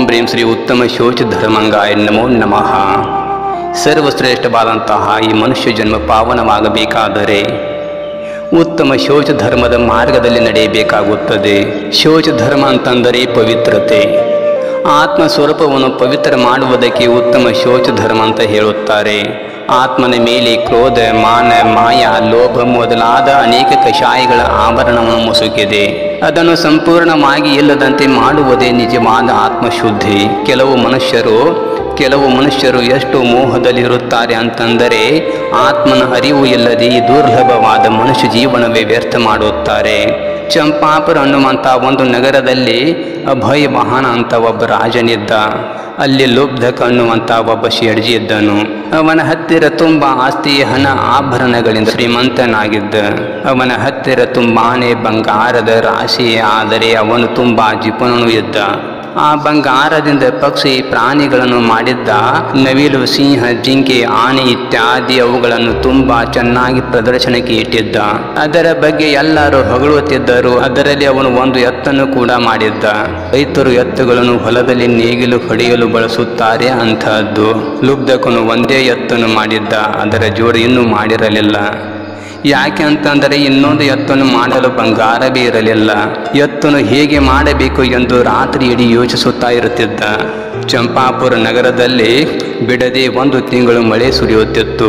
ಬ್ರೀಂ ಶ್ರೀ ಉತ್ತಮ ಶೋಚ ಧರ್ಮಂಗಾಯ ನಮೋ ನಮಃ ಸರ್ವಶ್ರೇಷ್ಠವಾದಂತಹ ಈ ಮನುಷ್ಯ ಜನ್ಮ ಪಾವನವಾಗಬೇಕಾದರೆ ಉತ್ತಮ ಶೋಚ ಧರ್ಮದ ಮಾರ್ಗದಲ್ಲಿ ನಡೆಯಬೇಕಾಗುತ್ತದೆ ಶೋಚ ಧರ್ಮ ಅಂತಂದರೆ ಪವಿತ್ರತೆ ಆತ್ಮ ಸ್ವರೂಪವನ್ನು ಪವಿತ್ರ ಮಾಡುವುದಕ್ಕೆ ಉತ್ತಮ ಶೋಚ ಧರ್ಮ ಅಂತ ಹೇಳುತ್ತಾರೆ ಆತ್ಮನ ಮೇಲೆ ಕ್ರೋಧ ಮಾನ ಮಾಯ ಲೋಭ ಮೊದಲಾದ ಅನೇಕ ಕಷಾಯಗಳ ಆವರಣವನ್ನು ಮುಸುಕಿದೆ ಅದನ್ನು ಸಂಪೂರ್ಣವಾಗಿ ಇಲ್ಲದಂತೆ ಮಾಡುವುದೇ ನಿಜವಾದ ಆತ್ಮಶುದ್ಧಿ ಕೆಲವು ಮನುಷ್ಯರು ಕೆಲವು ಮನುಷ್ಯರು ಎಷ್ಟು ಮೋಹದಲ್ಲಿರುತ್ತಾರೆ ಅಂತಂದರೆ ಆತ್ಮನ ಅರಿವು ಇಲ್ಲದೆ ಈ ದುರ್ಲಭವಾದ ಮನುಷ್ಯ ಜೀವನವೇ ವ್ಯರ್ಥ ಮಾಡುತ್ತಾರೆ ಚಂಪಾಪುರ ಅನ್ನುವಂಥ ಒಂದು ನಗರದಲ್ಲಿ ಅಭಯ ವಾಹನ ಅಂತ ಒಬ್ಬ ರಾಜನಿದ್ದ ಅಲ್ಲಿ ಲುಬ್ಧಕ ಅನ್ನುವಂಥ ಒಬ್ಬ ಶೇಡ್ಜಿ ಇದ್ದನು ಅವನ ಹತ್ತಿರ ತುಂಬ ಆಸ್ತಿ ಹಣ ಆಭರಣಗಳಿಂದ ಶ್ರೀಮಂತನಾಗಿದ್ದ ಅವನ ಹತ್ತಿರ ತುಂಬಾನೇ ಬಂಗಾರದ ರಾಶಿ ಆದರೆ ಅವನು ತುಂಬ ಜಿಪುಣನು ಇದ್ದ ಆ ಬಂಗಾರದಿಂದ ಪಕ್ಷಿ ಪ್ರಾಣಿಗಳನ್ನು ಮಾಡಿದ್ದ ನವಿಲು ಸಿಂಹ ಜಿಂಕೆ ಆನೆ ಇತ್ಯಾದಿ ಅವುಗಳನ್ನು ತುಂಬಾ ಚೆನ್ನಾಗಿ ಪ್ರದರ್ಶನಕ್ಕೆ ಇಟ್ಟಿದ್ದ ಅದರ ಬಗ್ಗೆ ಎಲ್ಲರೂ ಹೊಗಳುತ್ತಿದ್ದರು ಅದರಲ್ಲಿ ಅವನು ಒಂದು ಎತ್ತನ್ನು ಕೂಡ ಮಾಡಿದ್ದ ರೈತರು ಎತ್ತುಗಳನ್ನು ಹೊಲದಲ್ಲಿ ನೇಗಿಲು ಹೊಡೆಯಲು ಬಳಸುತ್ತಾರೆ ಅಂತಹದ್ದು ಲುಬ್ಧಕನು ಒಂದೇ ಎತ್ತನ್ನು ಮಾಡಿದ್ದ ಅದರ ಜೋಡಿ ಇನ್ನೂ ಮಾಡಿರಲಿಲ್ಲ ಯಾಕೆ ಅಂತಂದರೆ ಇನ್ನೊಂದು ಎತ್ತನ್ನು ಮಾಡಲು ಬಂಗಾರವೇ ಇರಲಿಲ್ಲ ಎತ್ತನ್ನು ಹೇಗೆ ಮಾಡಬೇಕು ಎಂದು ರಾತ್ರಿ ಇಡೀ ಯೋಚಿಸುತ್ತಾ ಇರುತ್ತಿದ್ದ ಚಂಪಾಪುರ ನಗರದಲ್ಲಿ ಬಿಡದೆ ಒಂದು ತಿಂಗಳು ಮಳೆ ಸುರಿಯುತ್ತಿತ್ತು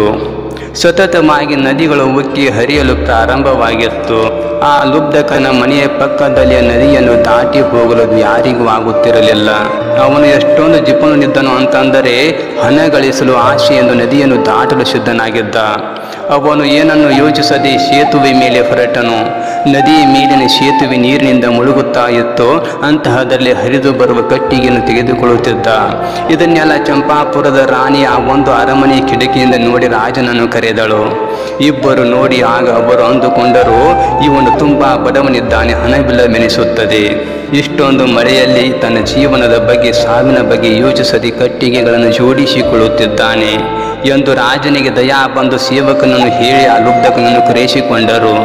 ಸತತವಾಗಿ ನದಿಗಳು ಉಕ್ಕಿ ಹರಿಯಲು ಪ್ರಾರಂಭವಾಗಿತ್ತು ಆ ಲುಬ್ಧಕನ ಮನೆಯ ಪಕ್ಕದಲ್ಲಿಯ ನದಿಯನ್ನು ದಾಟಿ ಹೋಗಲು ಯಾರಿಗೂ ಆಗುತ್ತಿರಲಿಲ್ಲ ಅವನು ಎಷ್ಟೊಂದು ಜಿಪುಣನಿದ್ದನು ಅಂತಂದರೆ ಹಣ ಗಳಿಸಲು ಆಶೆಯೆಂದು ನದಿಯನ್ನು ದಾಟಲು ಸಿದ್ಧನಾಗಿದ್ದ ಅವನು ಏನನ್ನು ಯೋಚಿಸದೆ ಸೇತುವೆ ಮೇಲೆ ಹೊರಟನು ನದಿಯ ಮೇಲಿನ ಸೇತುವೆ ನೀರಿನಿಂದ ಮುಳುಗುತ್ತಾ ಇತ್ತು ಅಂತಹದರಲ್ಲಿ ಹರಿದು ಬರುವ ಕಟ್ಟಿಗೆಯನ್ನು ತೆಗೆದುಕೊಳ್ಳುತ್ತಿದ್ದ ಇದನ್ನೆಲ್ಲ ಚಂಪಾಪುರದ ರಾಣಿ ಆ ಒಂದು ಅರಮನೆ ಕಿಟಕಿಯಿಂದ ನೋಡಿ ರಾಜನನ್ನು ಕರೆದಳು ಇಬ್ಬರು ನೋಡಿ ಆಗ ಅವರು ಅಂದುಕೊಂಡರು ಇವನು ತುಂಬಾ ಬಡವನಿದ್ದಾನೆ ಹಣವಿಲ್ಲವೆನಿಸುತ್ತದೆ ಇಷ್ಟೊಂದು ಮಳೆಯಲ್ಲಿ ತನ್ನ ಜೀವನದ ಬಗ್ಗೆ ಸಾವಿನ ಬಗ್ಗೆ ಯೋಚಿಸದೆ ಕಟ್ಟಿಗೆಗಳನ್ನು ಜೋಡಿಸಿಕೊಳ್ಳುತ್ತಿದ್ದಾನೆ ಎಂದು ರಾಜನಿಗೆ ದಯಾ ಬಂದು ಸೇವಕನನ್ನು ಹೇಳಿ ಆ ಲುಬ್ಧಕನನ್ನು ಕರೆಸಿಕೊಂಡರು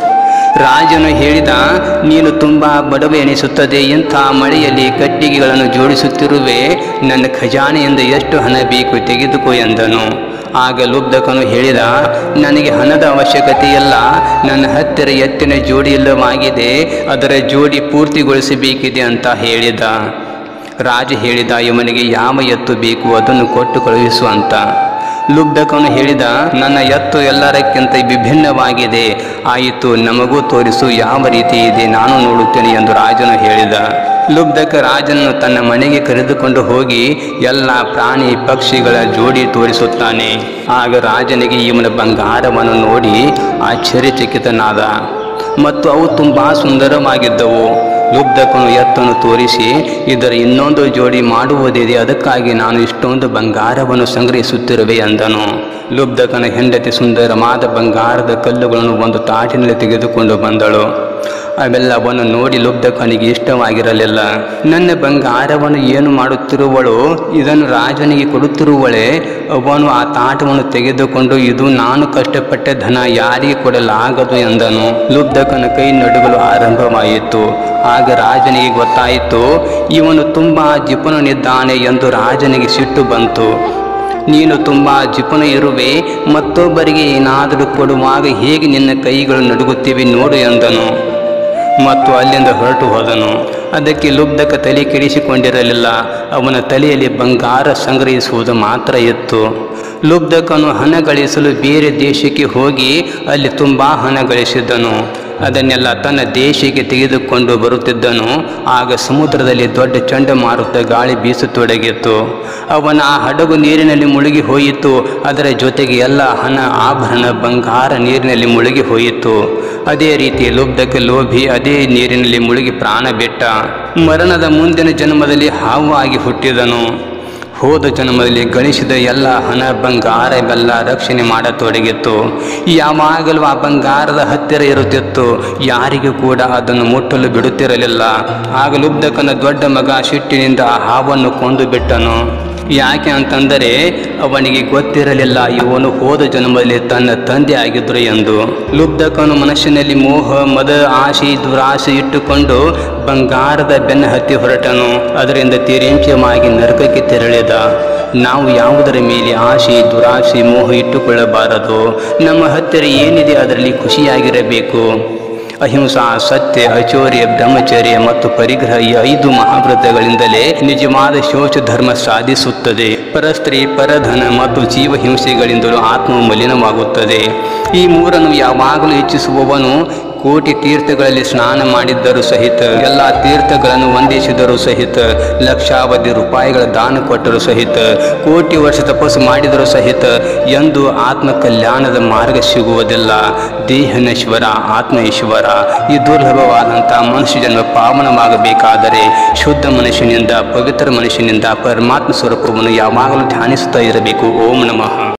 ರಾಜನು ಹೇಳಿದ ನೀನು ತುಂಬ ಬಡವೆ ಎನಿಸುತ್ತದೆ ಇಂಥ ಮಳೆಯಲ್ಲಿ ಕಟ್ಟಿಗೆಗಳನ್ನು ಜೋಡಿಸುತ್ತಿರುವೆ ನನ್ನ ಖಜಾನೆಯಿಂದ ಎಷ್ಟು ಹಣ ಬೇಕು ತೆಗೆದುಕೋ ಎಂದನು ಆಗ ಲುಬ್ಧಕನು ಹೇಳಿದ ನನಗೆ ಹಣದ ಅವಶ್ಯಕತೆ ಇಲ್ಲ ನನ್ನ ಹತ್ತಿರ ಎತ್ತಿನ ಜೋಡಿ ಇಲ್ಲವಾಗಿದೆ ಅದರ ಜೋಡಿ ಪೂರ್ತಿಗೊಳಿಸಬೇಕಿದೆ ಅಂತ ಹೇಳಿದ ರಾಜ ಹೇಳಿದ ಇವನಿಗೆ ಯಾವ ಎತ್ತು ಬೇಕು ಅದನ್ನು ಕೊಟ್ಟು ಕಳುಹಿಸು ಅಂತ ಲುಬ್ಧಕನು ಹೇಳಿದ ನನ್ನ ಎತ್ತು ಎಲ್ಲರಕ್ಕಿಂತ ವಿಭಿನ್ನವಾಗಿದೆ ಆಯಿತು ನಮಗೂ ತೋರಿಸು ಯಾವ ರೀತಿ ಇದೆ ನಾನು ನೋಡುತ್ತೇನೆ ಎಂದು ರಾಜನು ಹೇಳಿದ ಲುಬ್ಧಕ ರಾಜನನ್ನು ತನ್ನ ಮನೆಗೆ ಕರೆದುಕೊಂಡು ಹೋಗಿ ಎಲ್ಲ ಪ್ರಾಣಿ ಪಕ್ಷಿಗಳ ಜೋಡಿ ತೋರಿಸುತ್ತಾನೆ ಆಗ ರಾಜನಿಗೆ ಇವನ ಬಂಗಾರವನ್ನು ನೋಡಿ ಆಶ್ಚರ್ಯಚಕಿತನಾದ ಮತ್ತು ಅವು ತುಂಬಾ ಸುಂದರವಾಗಿದ್ದವು ಲುಬ್ಧಕನು ಎತ್ತನ್ನು ತೋರಿಸಿ ಇದರ ಇನ್ನೊಂದು ಜೋಡಿ ಮಾಡುವುದಿದೆ ಅದಕ್ಕಾಗಿ ನಾನು ಇಷ್ಟೊಂದು ಬಂಗಾರವನ್ನು ಸಂಗ್ರಹಿಸುತ್ತಿರುವೆ ಎಂದನು ಲುಬ್ಧಕನ ಹೆಂಡತಿ ಸುಂದರವಾದ ಬಂಗಾರದ ಕಲ್ಲುಗಳನ್ನು ಒಂದು ತಾಟಿನಲ್ಲಿ ತೆಗೆದುಕೊಂಡು ಬಂದಳು ಅವೆಲ್ಲವನ್ನು ನೋಡಿ ಲುಬ್ಧಕನಿಗೆ ಇಷ್ಟವಾಗಿರಲಿಲ್ಲ ನನ್ನ ಬಂಗಾರವನ್ನು ಏನು ಮಾಡುತ್ತಿರುವಳು ಇದನ್ನು ರಾಜನಿಗೆ ಕೊಡುತ್ತಿರುವಳೆ ಅವನು ಆ ತಾಟವನ್ನು ತೆಗೆದುಕೊಂಡು ಇದು ನಾನು ಕಷ್ಟಪಟ್ಟ ಧನ ಯಾರಿಗೆ ಕೊಡಲಾಗದು ಎಂದನು ಲುಬ್ಧಕನ ಕೈ ನಡುಗಲು ಆರಂಭವಾಯಿತು ಆಗ ರಾಜನಿಗೆ ಗೊತ್ತಾಯಿತು ಇವನು ತುಂಬಾ ಜಿಪುಣನಿದ್ದಾನೆ ಎಂದು ರಾಜನಿಗೆ ಸಿಟ್ಟು ಬಂತು ನೀನು ತುಂಬ ಜಿಪುಣ ಇರುವೆ ಮತ್ತೊಬ್ಬರಿಗೆ ಏನಾದರೂ ಕೊಡುವಾಗ ಹೇಗೆ ನಿನ್ನ ಕೈಗಳು ನಡುಗುತ್ತಿವೆ ನೋಡು ಎಂದನು ಮತ್ತು ಅಲ್ಲಿಂದ ಹೊರಟು ಹೋದನು ಅದಕ್ಕೆ ಲುಬ್ಧಕ ತಲೆ ಕೆಡಿಸಿಕೊಂಡಿರಲಿಲ್ಲ ಅವನ ತಲೆಯಲ್ಲಿ ಬಂಗಾರ ಸಂಗ್ರಹಿಸುವುದು ಮಾತ್ರ ಇತ್ತು ಲುಬ್ಧಕನು ಹಣ ಗಳಿಸಲು ಬೇರೆ ದೇಶಕ್ಕೆ ಹೋಗಿ ಅಲ್ಲಿ ತುಂಬ ಹಣ ಗಳಿಸಿದ್ದನು ಅದನ್ನೆಲ್ಲ ತನ್ನ ದೇಶಕ್ಕೆ ತೆಗೆದುಕೊಂಡು ಬರುತ್ತಿದ್ದನು ಆಗ ಸಮುದ್ರದಲ್ಲಿ ದೊಡ್ಡ ಚಂಡಮಾರುತ ಗಾಳಿ ಬೀಸತೊಡಗಿತ್ತು ಅವನ ಆ ಹಡಗು ನೀರಿನಲ್ಲಿ ಮುಳುಗಿ ಹೋಯಿತು ಅದರ ಜೊತೆಗೆ ಎಲ್ಲ ಹಣ ಆಭರಣ ಬಂಗಾರ ನೀರಿನಲ್ಲಿ ಮುಳುಗಿ ಹೋಯಿತು ಅದೇ ರೀತಿ ಲುಬ್ಧಕ ಲೋಭಿ ಅದೇ ನೀರಿನಲ್ಲಿ ಮುಳುಗಿ ಪ್ರಾಣ ಬಿಟ್ಟ ಮರಣದ ಮುಂದಿನ ಜನ್ಮದಲ್ಲಿ ಹಾವು ಆಗಿ ಹುಟ್ಟಿದನು ಹೋದ ಜನ್ಮದಲ್ಲಿ ಗಳಿಸಿದ ಎಲ್ಲ ಹಣ ಬಂಗಾರ ಇವೆಲ್ಲ ರಕ್ಷಣೆ ಮಾಡತೊಡಗಿತ್ತು ಯಾವಾಗಲೂ ಆ ಬಂಗಾರದ ಹತ್ತಿರ ಇರುತ್ತಿತ್ತು ಯಾರಿಗೂ ಕೂಡ ಅದನ್ನು ಮುಟ್ಟಲು ಬಿಡುತ್ತಿರಲಿಲ್ಲ ಆಗ ಲುಬ್ಧಕನ ದೊಡ್ಡ ಮಗ ಸಿಟ್ಟಿನಿಂದ ಆ ಹಾವನ್ನು ಕೊಂದು ಬಿಟ್ಟನು ಯಾಕೆ ಅಂತಂದರೆ ಅವನಿಗೆ ಗೊತ್ತಿರಲಿಲ್ಲ ಇವನು ಹೋದ ಜನ್ಮದಲ್ಲಿ ತನ್ನ ತಂದೆ ಆಗಿದ್ರು ಎಂದು ಲುಬ್ಧಕನು ಮನಸ್ಸಿನಲ್ಲಿ ಮೋಹ ಮದ ಆಶೆ ದುರಾಶೆ ಇಟ್ಟುಕೊಂಡು ಬಂಗಾರದ ಬೆನ್ನ ಹತ್ತಿ ಹೊರಟನು ಅದರಿಂದ ತಿರಿಂಚಮಾಗಿ ನರಕಕ್ಕೆ ತೆರಳಿದ ನಾವು ಯಾವುದರ ಮೇಲೆ ಆಶೆ ದುರಾಶೆ ಮೋಹ ಇಟ್ಟುಕೊಳ್ಳಬಾರದು ನಮ್ಮ ಹತ್ತಿರ ಏನಿದೆ ಅದರಲ್ಲಿ ಖುಷಿಯಾಗಿರಬೇಕು ಅಹಿಂಸಾ ಸತ್ಯ ಅಚೌರ್ಯ ಬ್ರಹ್ಮಚರ್ಯ ಮತ್ತು ಪರಿಗ್ರಹ ಈ ಐದು ಮಹಾವ್ರತಗಳಿಂದಲೇ ನಿಜವಾದ ಶೋಚ ಧರ್ಮ ಸಾಧಿಸುತ್ತದೆ ಪರಸ್ತ್ರೀ ಪರಧನ ಮತ್ತು ಜೀವಹಿಂಸೆಗಳಿಂದಲೂ ಆತ್ಮ ಮಲಿನವಾಗುತ್ತದೆ ಈ ಮೂರನ್ನು ಯಾವಾಗಲೂ ಹೆಚ್ಚಿಸುವವನು ಕೋಟಿ ತೀರ್ಥಗಳಲ್ಲಿ ಸ್ನಾನ ಮಾಡಿದ್ದರೂ ಸಹಿತ ಎಲ್ಲ ತೀರ್ಥಗಳನ್ನು ವಂದಿಸಿದರೂ ಸಹಿತ ಲಕ್ಷಾವಧಿ ರೂಪಾಯಿಗಳ ದಾನ ಕೊಟ್ಟರೂ ಸಹಿತ ಕೋಟಿ ವರ್ಷ ತಪಸ್ಸು ಮಾಡಿದರೂ ಸಹಿತ ಎಂದು ಆತ್ಮ ಕಲ್ಯಾಣದ ಮಾರ್ಗ ಸಿಗುವುದಿಲ್ಲ ದೇಹನೇಶ್ವರ ಆತ್ಮ ಈಶ್ವರ ಈ ದುರ್ಲಭವಾದಂಥ ಮನುಷ್ಯ ಜನ್ಮ ಪಾವನವಾಗಬೇಕಾದರೆ ಶುದ್ಧ ಮನುಷ್ಯನಿಂದ ಪವಿತ್ರ ಮನುಷ್ಯನಿಂದ ಪರಮಾತ್ಮ ಸ್ವರೂಪವನ್ನು ಯಾವಾಗಲೂ ಧ್ಯಾನಿಸುತ್ತಾ ಇರಬೇಕು ಓಂ ನಮಃ